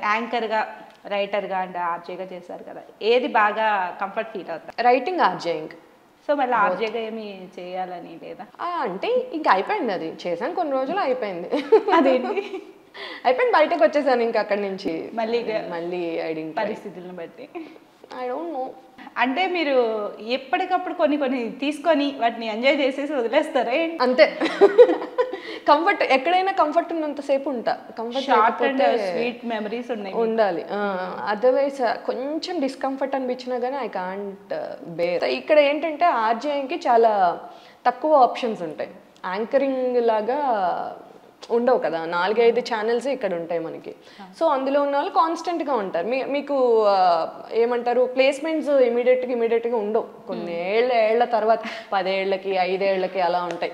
యాంకర్గా రైటర్గా అండ్ ఆర్జేగా చేశారు కదా ఏది బాగా కంఫర్ట్ ఫీల్ అవుతారు రైటింగ్ ఆర్జేయింగ్ సో మళ్ళీ ఆర్జేగా ఏమి చేయాలని లేదా అంటే ఇంకా అయిపోయింది అది చేశాను కొన్ని రోజులు అయిపోయింది అదేంటి అయిపోయింది బయటకు వచ్చేసాను ఇంకా అక్కడి నుంచి మళ్ళీ ఇక మళ్ళీ ఐడెంటి పరిస్థితులను బట్టి ఐ డోంట్ నో అంటే మీరు ఎప్పటికప్పుడు కొన్ని కొన్ని తీసుకొని వాటిని ఎంజాయ్ చేసేసి వదిలేస్తారా ఏంటి అంతే కంఫర్ట్ ఎక్కడైనా కంఫర్ట్ ఉన్నంతసేపు ఉంటా comfort short and sweet memories ఉన్నాయి ఉండాలి అదర్వైజ్ కొంచెం డిస్కంఫర్ట్ అనిపించినా కానీ ఐ కాంట్ బేర్ ఇక్కడ ఏంటంటే ఆర్జేఐకి చాలా తక్కువ ఆప్షన్స్ ఉంటాయి యాంకరింగ్ లాగా ఉండవు కదా నాలుగైదు ఛానల్స్ ఇక్కడ ఉంటాయి మనకి సో అందులో ఉన్న వాళ్ళు కాన్స్టెంట్గా ఉంటారు మీ మీకు ఆ, ఏమంటారు ప్లేస్మెంట్స్ ఇమీడియట్గా ఇమీడియట్గా ఉండవు కొన్ని ఏళ్ళ ఏళ్ల తర్వాత పదేళ్లకి ఐదేళ్లకి అలా ఉంటాయి